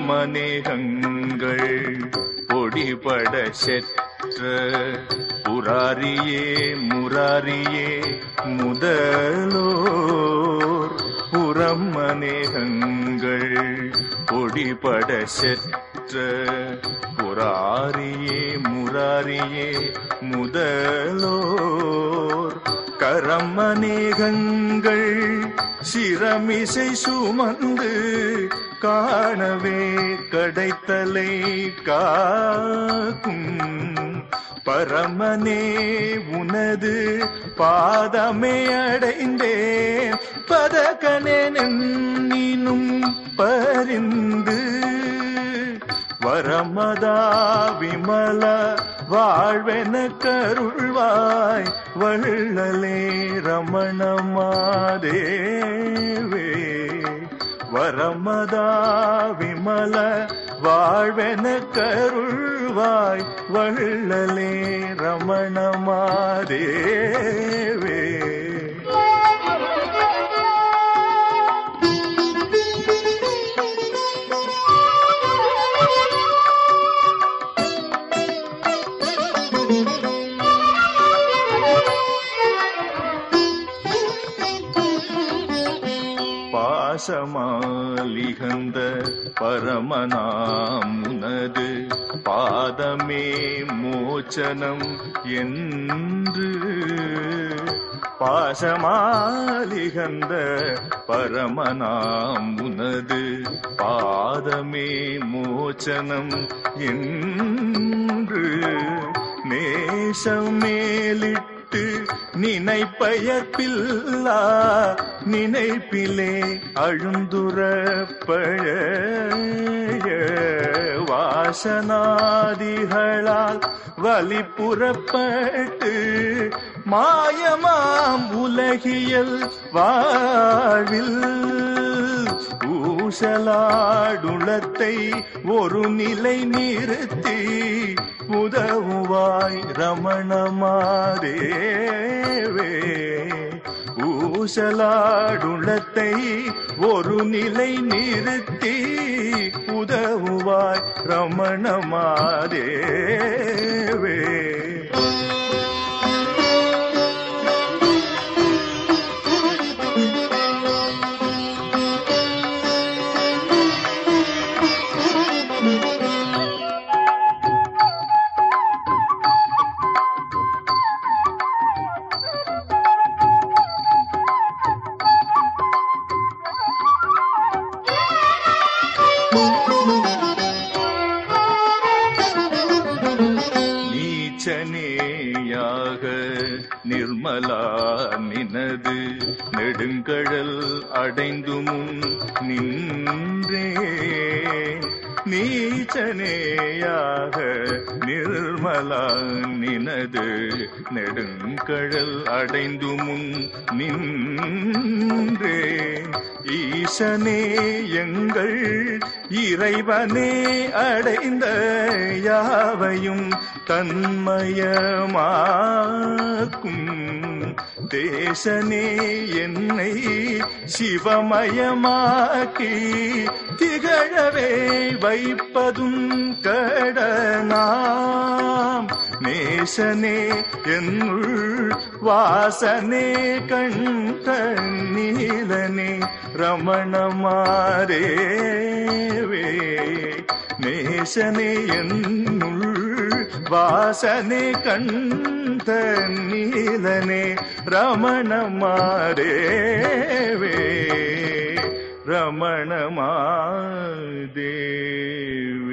பரமநேகங்கள் பொடிபட செற்ற புராரியே முராரியே முதலோர் புறமநேகங்கள் பொடிபட செற்ற புராரியே முராரியே முதலோர் கரமநேகங்கள் சிரமிசை சுமந்து காணவே கடைத்தலை காக்கும் பரமனே உனது பாதமே அடைந்தேன் பதகனே நின்னும் பரிந்து வரமதா விமல வாழ்வென கருள்வாய் வள்ளலே ரமணமாதேவே வரமதா விமல வாழ்வென கருள்வாய் வள்ளலே ரமணமாதேவே பாசமாலிகந்த பரமனாமுனது பாதமே மோச்சனம் என்று பாசமாலிகந்த பரமனாமுனது பாதமே மோச்சனம் என்று நேசமேலிட்டு விட்டு நினைப்பயற்பில்லா நினைப்பிலே அழுந்துற பழைய வாசனாதிகளால் வலி புறப்பட்டு மாயமாம் உலகியல் வாழ்வில் ஊசலாடுளத்தை ஒரு நிலை நிறுத்தி உதவுவாய் ரமணமாதேவே ஊசலாடுளத்தை ஒரு நிலை நிறுத்தி உதவுவாய் ரமணமாதேவே நீச்சனேயாக நிர்மலா நினது நெடுங்கழல் அடைந்து முன் நின்றே நீச்சனேயாக நிர்மலா நினது நெடுங்கழல் அடைந்து முன் நின்றே ஈசனே எங்கள் இறைவனே அடைந்த யாவையும் தன்மயமாக்கும் தேசனே என்னை சிவமயமாக்கி திகழவே வைப்பதும் கடனாம் நேசனே என்னுள் வாசனே கண்ட நீலனே ரமணமாரேவே நேசனே என்னுள் வாசனை கண்ட நீலனே ரமணமாரேவே ரமணமாதேவே